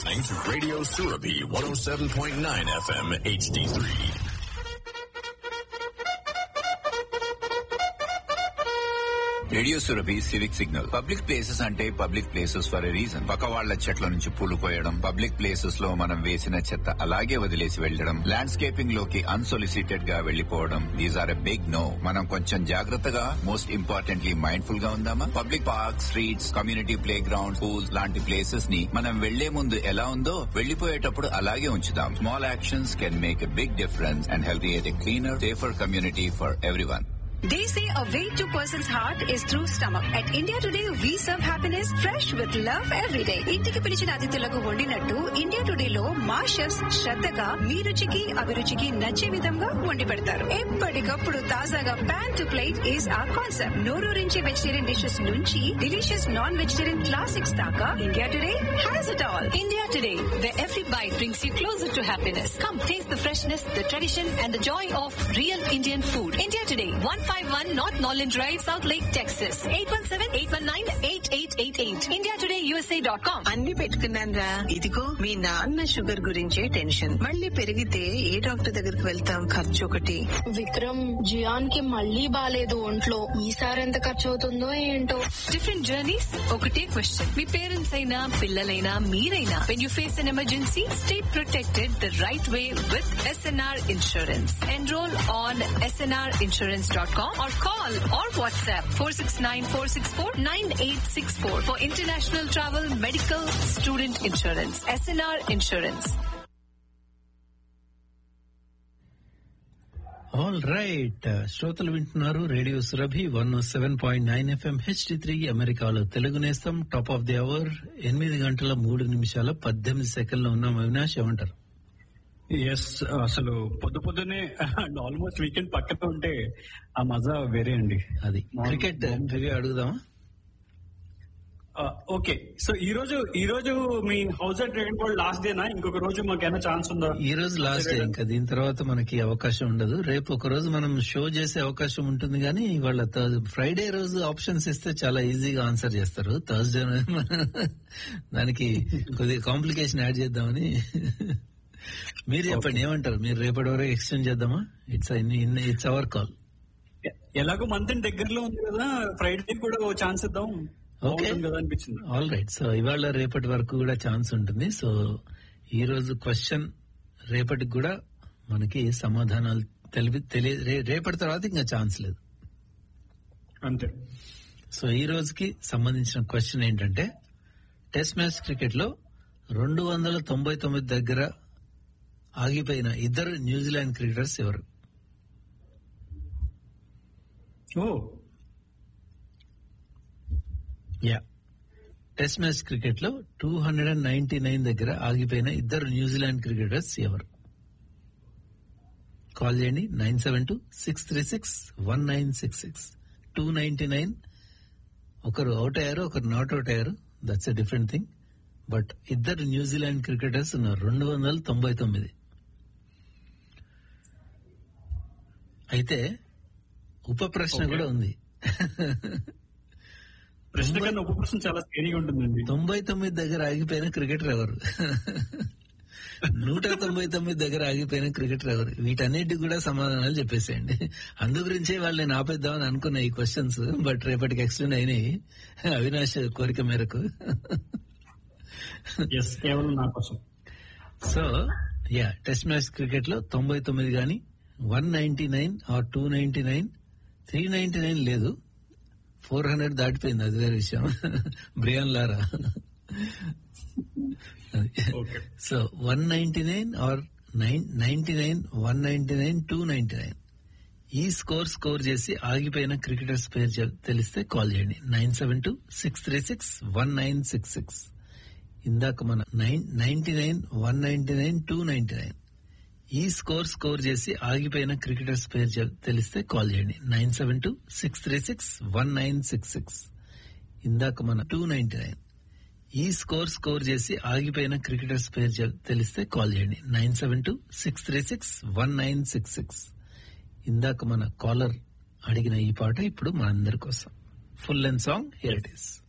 listening to Radio Surabi 107.9 FM HD3. Radio Surabhi civic signal public places అంటే public places for a reason పక్క వాళ్ల చెట్ల నుంచి పూలు కోయడం పబ్లిక్ ప్లేసెస్ లో మనం వేసిన చెత్త అలాగే వదిలేసి వెళ్లడం ల్యాండ్స్కేపింగ్ లోకి అన్సొలిసిటెడ్ గా వెళ్లిపోవడం these are a big no మనం కొంచెం జాగ్రత్తగా మోస్ట్ ఇంపార్టెంట్లీ మైండ్ఫుల్ గా ఉందామా public park streets community playground schools లాంటి ప్లేసెస్ ని మనం వెళ్లే ముందు ఎలా ఉందో వెళ్లిపోయేటప్పుడు అలాగే ఉంచుదాం small actions can make a big difference and help create a cleaner safer community for everyone They say a way to person's heart is through stomach. At India Today, we serve happiness fresh with love every day. ఇంటికి పిలిచిన అతిథులకు వండినట్టు India today లో మా chefs శ్రద్ధగా మీ రుచికి అభిరుచికి నచ్చే విధంగా వండి పెడతారు ఎప్పటికప్పుడు తాజాగా pan to plate is a concept నోరూరించే వెజిటేరియన్ డిషెస్ నుంచి డిలీషియస్ నాన్ వెజిటేరియన్ క్లాసిక్స్ దాకా India today has it all India Today, where every bite brings you closer to happiness. Come taste the freshness, the tradition, and the joy of real Indian food. India Today, 151 North Norland Drive, South Lake, Texas. 817-819-8888. IndiaTodayUSA.com. అన్ని పెట్టుకున్నాను రా ఇదిగో మీ నాన్న sugar గురించే tension మళ్ళీ పెరిగితే ఏ doctor దగ్గరికి వెళ్తాం ఖర్చు ఒకటి విక్రమ్ జియాన్ కి మళ్ళీ బాలేదు ఒంట్లో ఈసారి ఎంత ఖర్చు అవుతుందో ఏంటో Different journeys, ఒకటే question. మీ పేరెంట్స్ అయినా పిల్లలైనా మీరైనా when you face an emergency, stay protected the right way with SNR Insurance. Enroll on snrinsurance.com or call or WhatsApp 469-464-9864 for international travel, medical, student insurance. SNR Insurance. All right శ్రోతలు వింటున్నారు radio Surabhi one seven point nine FM HD three అమెరికాలో తెలుగు నేస్తం top of the hour ఎనిమిది గంటల మూడు నిమిషాల పద్దెనిమిది సెకండ్లో ఉన్నాం అవినాష్ ఏమంటారు ఎస్ అసలు పొద్దు పొద్దునే ఆల్మోస్ట్ వీకెండ్ పక్కన ఉంటే ఆ మజా వేరే అండి అది క్రికెట్ రివ్యూ అడుగుదామా ఓకే సో ఈ రోజు ఈ రోజు మీ house and train board last డేనా ఇంకొక రోజు మాకు ఏమైనా ఛాన్స్ ఉందా ఈ రోజు లాస్ట్ డే ఇంకా దీని తర్వాత మనకి అవకాశం ఉండదు రేపు ఒక రోజు మనం షో చేసే అవకాశం ఉంటుంది కానీ ఇవాళ ఫ్రైడే రోజు ఆప్షన్స్ ఇస్తే చాలా ఈజీగా ఆన్సర్ చేస్తారు థర్స్డే దానికి కొద్దిగా కాంప్లికేషన్ యాడ్ చేద్దామని మీరు చెప్పండి ఏమంటారు మీరు రేపటి వరకు ఎక్స్టెండ్ చేద్దామా ఇట్స్ ఇట్స్ అవర్ కాల్ ఎలాగో మంత్ దగ్గరలో ఉంది కదా ఫ్రైడే కూడా ఓ ఛాన్స్ ఇద్దాం ఓకే బాగుంటుంది కదా అనిపించింది ఆల్ రైట్ సో ఇవాళ రేపటి వరకు కూడా ఛాన్స్ ఉంటుంది సో ఈ రోజు క్వశ్చన్ రేపటికి కూడా మనకి సమాధానాలు తెలివి తెలియ రే- రేపటి తర్వాత ఇంకా ఛాన్స్ లేదు అంతే సో ఈ రోజుకి సంబంధించిన క్వశ్చన్ ఏంటంటే టెస్ట్ మ్యాచ్ క్రికెట్ లో రెండు వందల తొంభై తొమ్మిది దగ్గర ఆగిపోయిన ఇద్దరు న్యూజిలాండ్ క్రికెటర్స్ ఎవరు oh yeah test match cricket లో two hundred and ninety nine దగ్గర ఆగిపోయిన ఇద్దరు న్యూజిలాండ్ క్రికెటర్స్ ఎవరు కాల్ చేయండి nine seven two six three six one nine six six two ninety nine ఒకరు అవుట్ అయ్యారు ఒకరు నాట్ అవుట్ అయ్యారు that's a different thing but ఇద్దరు న్యూజిలాండ్ క్రికెటర్స్ ఉన్నారు రెండు వందల తొంభై తొమ్మిది అయితే ఉప ప్రశ్న కూడా ఉంది ప్రశ్న కన్నా ఉప ప్రశ్న చాలా స్కేరీగా ఉంటుందండి తొంభై తొమ్మిది దగ్గర ఆగిపోయిన క్రికెటర్ ఎవరు నూట తొంభై తొమ్మిది దగ్గర ఆగిపోయిన క్రికెటర్ ఎవరు వీటన్నిటికి కూడా సమాధానాలు చెప్పేసేయండి అందు గురించే వాళ్ళు నేను ఆపేద్దామని అనుకున్న ఈ క్వశ్చన్స్ బట్ రేపటికి ఎక్స్టెండ్ అయినాయి అవినాష్ కోరిక మేరకు ఎస్ కేవలం నా కోసం so yeah test match cricket లో తొంభై తొమ్మిది గాని one ninety nine or two ninety nine three ninety nine లేదు ఫోర్ హండ్రెడ్ దాటిపోయింది అది వేరే విషయం Brian Lara okay so one ninety nine or nine ninety nine one ninety nine two ninety nine ఈ స్కోర్ స్కోర్ చేసి ఆగిపోయిన cricketers పేరు చె- తెలిస్తే కాల్ చేయండి nine seven two six three six one nine six six ఇందాక మన nine ninety nine one ninety nine two ninety nine ఈ స్కోర్ స్కోర్ చేసి ఆగిపోయిన క్రికెటర్స్ పేరు చె- తెలిస్తే కాల్ చేయండి nine seven two six three six one nine six six ఇందాక మన టూ నైన్టీ నైన్ ఈ స్కోర్ స్కోర్ చేసి ఆగిపోయిన క్రికెటర్స్ పేరు చె- తెలిస్తే కాల్ చేయండి nine seven two six three six one nine six six ఇందాక మన కాలర్ అడిగిన ఈ పాట ఇప్పుడు మనందరి కోసం full and song hear it is